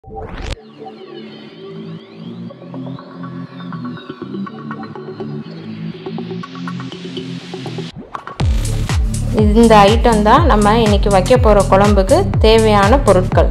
இந்த ஐட்டம் தான் நம்ம இன்னைக்கு வைக்க போகிற குழம்புக்கு தேவையான பொருட்கள்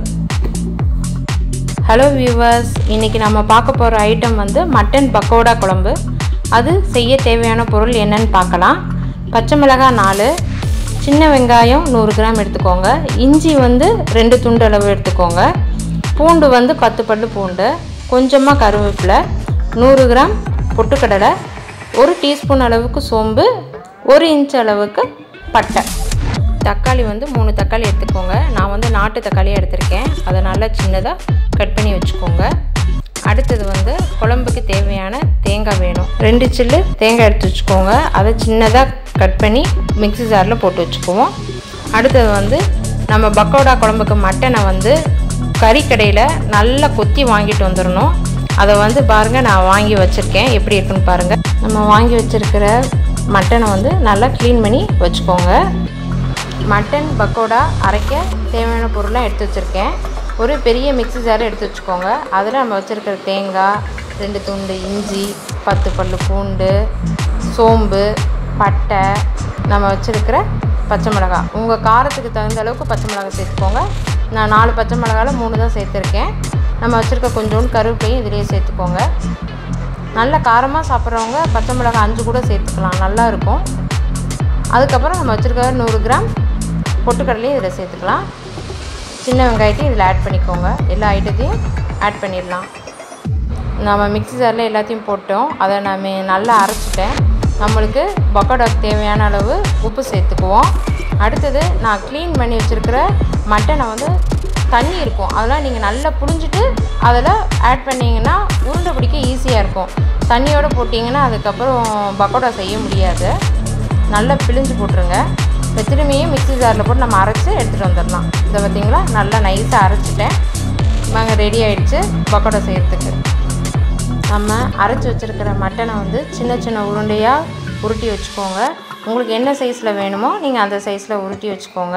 ஹலோ வியூவர்ஸ் இன்னைக்கு நம்ம பார்க்க போகிற ஐட்டம் வந்து மட்டன் பக்கோடா குழம்பு அது செய்ய தேவையான பொருள் என்னன்னு பார்க்கலாம் பச்சை மிளகாய் நாலு சின்ன வெங்காயம் நூறு கிராம் எடுத்துக்கோங்க இஞ்சி வந்து ரெண்டு துண்டு அளவு எடுத்துக்கோங்க பூண்டு வந்து பத்து பல்லு பூண்டு கொஞ்சமாக கருவேப்பிலை நூறு கிராம் பொட்டுக்கடலை ஒரு டீஸ்பூன் அளவுக்கு சோம்பு ஒரு இன்ச் அளவுக்கு பட்டை தக்காளி வந்து மூணு தக்காளி எடுத்துக்கோங்க நான் வந்து நாட்டு தக்காளியாக எடுத்திருக்கேன் அதை நல்லா சின்னதாக கட் பண்ணி வச்சுக்கோங்க அடுத்தது வந்து குழம்புக்கு தேவையான தேங்காய் வேணும் ரெண்டு சில்லு தேங்காய் எடுத்து வச்சுக்கோங்க அதை சின்னதாக கட் பண்ணி மிக்ஸி ஜாரில் போட்டு வச்சுக்குவோம் அடுத்தது வந்து நம்ம பக்கோடா குழம்புக்கு மட்டனை வந்து கறிக்கடையில் நல்லா கொத்தி வாங்கிட்டு வந்துடணும் அதை வந்து பாருங்கள் நான் வாங்கி வச்சுருக்கேன் எப்படி இருக்குன்னு பாருங்கள் நம்ம வாங்கி வச்சுருக்கிற மட்டனை வந்து நல்லா க்ளீன் பண்ணி வச்சுக்கோங்க மட்டன் பக்கோடா அரைக்க தேவையான பொருளாக எடுத்து வச்சுருக்கேன் ஒரு பெரிய மிக்ஸி ஜார் எடுத்து வச்சுக்கோங்க அதில் நம்ம வச்சுருக்கிற தேங்காய் ரெண்டு துண்டு இஞ்சி பத்து பல்லு பூண்டு சோம்பு பட்டை நம்ம வச்சுருக்கிற பச்சை மிளகாய் உங்கள் காரத்துக்கு தகுந்த அளவுக்கு பச்சை மிளகாய் சேர்த்துக்கோங்க நான் நாலு பச்சை மிளகாவில் மூணு தான் சேர்த்துருக்கேன் நம்ம வச்சுருக்க கொஞ்சோண்டு கருவேப்பிலையும் இதிலேயே சேர்த்துக்கோங்க நல்ல காரமாக சாப்பிட்றவங்க பச்சை மிளகாய் அஞ்சு கூட சேர்த்துக்கலாம் நல்லா இருக்கும் அதுக்கப்புறம் நம்ம வச்சுருக்க நூறு கிராம் பொட்டுக்கடலையும் இதில் சேர்த்துக்கலாம் சின்ன வெங்காயத்தையும் இதில் ஆட் பண்ணிக்கோங்க எல்லா ஐட்டத்தையும் ஆட் பண்ணிடலாம் நம்ம மிக்ஸி ஜாரில் எல்லாத்தையும் போட்டோம் அதை நான் நல்லா அரைச்சிட்டேன் நம்மளுக்கு பக்கோடாக்கு தேவையான அளவு உப்பு சேர்த்துக்குவோம் அடுத்தது நான் க்ளீன் பண்ணி வச்சுருக்கிற மட்டனை வந்து தண்ணி இருக்கும் அதெல்லாம் நீங்கள் நல்லா புழிஞ்சிட்டு அதில் ஆட் பண்ணிங்கன்னா உருண்டை பிடிக்க ஈஸியாக இருக்கும் தண்ணியோடு போட்டிங்கன்னா அதுக்கப்புறம் பக்கோடா செய்ய முடியாது நல்லா பிழிஞ்சு போட்டுருங்க இப்போ திரும்பியும் மிக்ஸி ஜாரில் போட்டு நம்ம அரைச்சி எடுத்துகிட்டு வந்துடலாம் இதை பார்த்திங்களா நல்லா நைஸாக அரைச்சிட்டேன் நாங்கள் ரெடி ஆகிடுச்சு பக்கோடா செய்கிறதுக்கு நம்ம அரைச்சி வச்சுருக்கிற மட்டனை வந்து சின்ன சின்ன உருண்டையாக உருட்டி வச்சுக்கோங்க உங்களுக்கு என்ன சைஸில் வேணுமோ நீங்கள் அந்த சைஸில் உருட்டி வச்சுக்கோங்க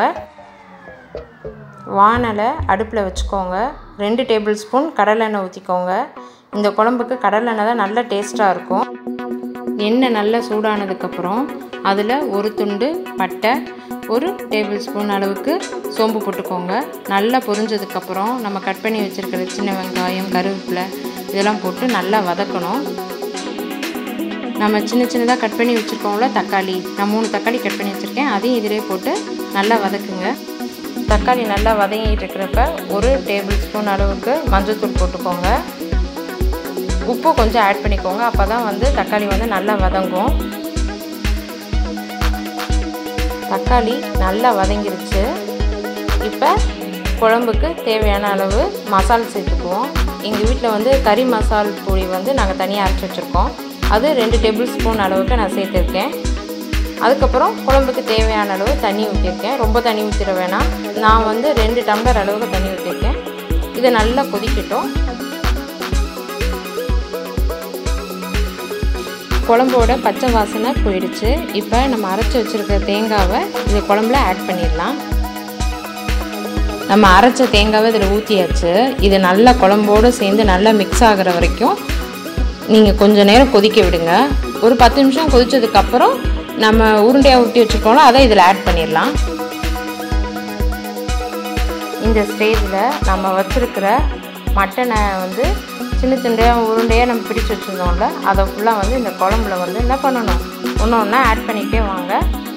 வானலை அடுப்பில் வச்சுக்கோங்க ரெண்டு டேபிள் ஸ்பூன் கடலெண்ணெய் ஊற்றிக்கோங்க இந்த குழம்புக்கு கடலெண்ணெய் தான் நல்ல டேஸ்ட்டாக இருக்கும் எண்ணெய் நல்லா சூடானதுக்கப்புறம் அதில் ஒரு துண்டு பட்டை ஒரு டேபிள் ஸ்பூன் அளவுக்கு சோம்பு போட்டுக்கோங்க நல்லா பொரிஞ்சதுக்கப்புறம் நம்ம கட் பண்ணி வச்சுருக்கிற சின்ன வெங்காயம் கருவேப்பிலை இதெல்லாம் போட்டு நல்லா வதக்கணும் நம்ம சின்ன சின்னதாக கட் பண்ணி வச்சுருக்கோம்ல தக்காளி நான் மூணு தக்காளி கட் பண்ணி வச்சுருக்கேன் அதையும் இதிலே போட்டு நல்லா வதக்குங்க தக்காளி நல்லா வதங்கிட்டு இருக்கிறப்ப ஒரு டேபிள் ஸ்பூன் அளவுக்கு மஞ்சள்தூள் போட்டுக்கோங்க உப்பு கொஞ்சம் ஆட் பண்ணிக்கோங்க அப்போ தான் வந்து தக்காளி வந்து நல்லா வதங்கும் தக்காளி நல்லா வதங்கிருச்சு இப்போ குழம்புக்கு தேவையான அளவு மசால் சேர்த்துக்குவோம் எங்கள் வீட்டில் வந்து கறி மசால் பொடி வந்து நாங்கள் தனியாக அரைச்சி வச்சுருக்கோம் அது ரெண்டு டேபிள் ஸ்பூன் அளவுக்கு நான் சேர்த்துருக்கேன் அதுக்கப்புறம் குழம்புக்கு தேவையான அளவு தண்ணி ஊற்றிருக்கேன் ரொம்ப தண்ணி ஊற்றிட வேணாம் நான் வந்து ரெண்டு டம்ளர் அளவுக்கு தண்ணி ஊற்றிருக்கேன் இதை நல்லா கொதிக்கட்டும் குழம்போட பச்சை வாசனை போயிடுச்சு இப்போ நம்ம அரைச்சி வச்சுருக்க தேங்காவை இது குழம்புல ஆட் பண்ணிடலாம் நம்ம அரைச்ச தேங்காவை இதில் ஊற்றியாச்சு இது நல்லா குழம்போடு சேர்ந்து நல்லா மிக்ஸ் ஆகிற வரைக்கும் நீங்கள் கொஞ்சம் நேரம் கொதிக்க விடுங்க ஒரு பத்து நிமிஷம் கொதிச்சதுக்கப்புறம் நம்ம உருண்டையாக ஊட்டி வச்சுருக்கோம்ல அதை இதில் ஆட் பண்ணிடலாம் இந்த ஸ்டேஜில் நம்ம வச்சுருக்கிற மட்டனை வந்து சின்ன சின்ன உருண்டையாக நம்ம பிடிச்சி வச்சுருந்தோம்ல அதை ஃபுல்லாக வந்து இந்த குழம்புல வந்து என்ன பண்ணணும் ஒன்று ஒன்றா ஆட் பண்ணிகிட்டே வாங்க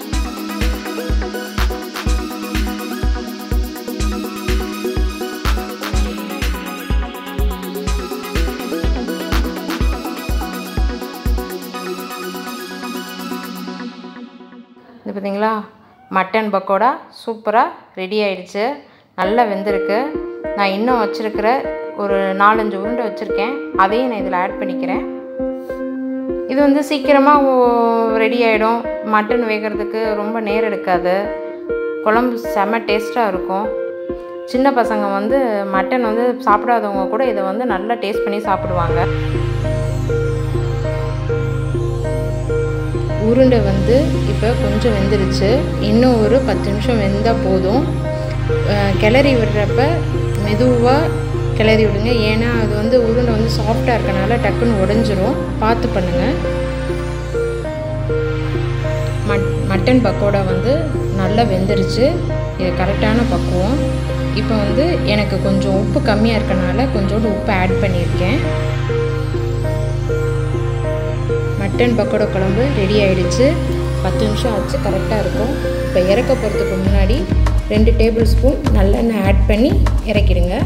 இது பார்த்தீங்களா மட்டன் பக்கோடா சூப்பராக ரெடி ஆயிடுச்சு நல்லா வெந்திருக்கு நான் இன்னும் வச்சுருக்கிற ஒரு நாலஞ்சு உருண்டை வச்சுருக்கேன் அதையும் நான் இதில் ஆட் பண்ணிக்கிறேன் இது வந்து சீக்கிரமாக ரெடி ஆகிடும் மட்டன் வேகிறதுக்கு ரொம்ப நேரம் எடுக்காது குழம்பு செம்ம டேஸ்ட்டாக இருக்கும் சின்ன பசங்க வந்து மட்டன் வந்து சாப்பிடாதவங்க கூட இதை வந்து நல்லா டேஸ்ட் பண்ணி சாப்பிடுவாங்க உருண்டை வந்து இப்போ கொஞ்சம் வெந்துருச்சு இன்னும் ஒரு பத்து நிமிஷம் வெந்தால் போதும் அஹ் கிளறி விடுறப்ப மெதுவாக கிளறி விடுங்க ஏன்னா அது வந்து உருண்டை வந்து சாஃப்டாக இருக்கனால டக்குன்னு உடஞ்சிரும் பார்த்து பண்ணுங்கள் மட் மட்டன் பக்கோடா வந்து நல்லா வெந்துருச்சு இது கரெக்டான பக்குவம் இப்போ வந்து எனக்கு கொஞ்சம் உப்பு கம்மியாக இருக்கனால கொஞ்சோண்டு உப்பு ஆட் பண்ணியிருக்கேன் மட்டன் பக்கோடா குழம்பு ரெடி ஆயிடுச்சு பத்து நிமிஷம் ஆச்சு கரெக்டாக இருக்கும் இப்போ இறக்க போகிறதுக்கு முன்னாடி ரெண்டு டேபிள் ஸ்பூன் நல்லெண்ணெய் ஆட் பண்ணி இறக்கிடுங்க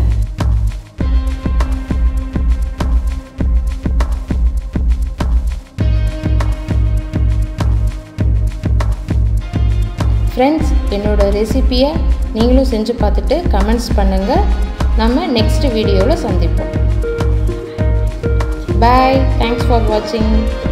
ஃப்ரெண்ட்ஸ் என்னோடய ரெசிப்பியை நீங்களும் செஞ்சு பார்த்துட்டு கமெண்ட்ஸ் பண்ணுங்கள் நம்ம நெக்ஸ்ட் வீடியோவில் சந்திப்போம் பாய் தேங்க்ஸ் ஃபார் வாட்சிங்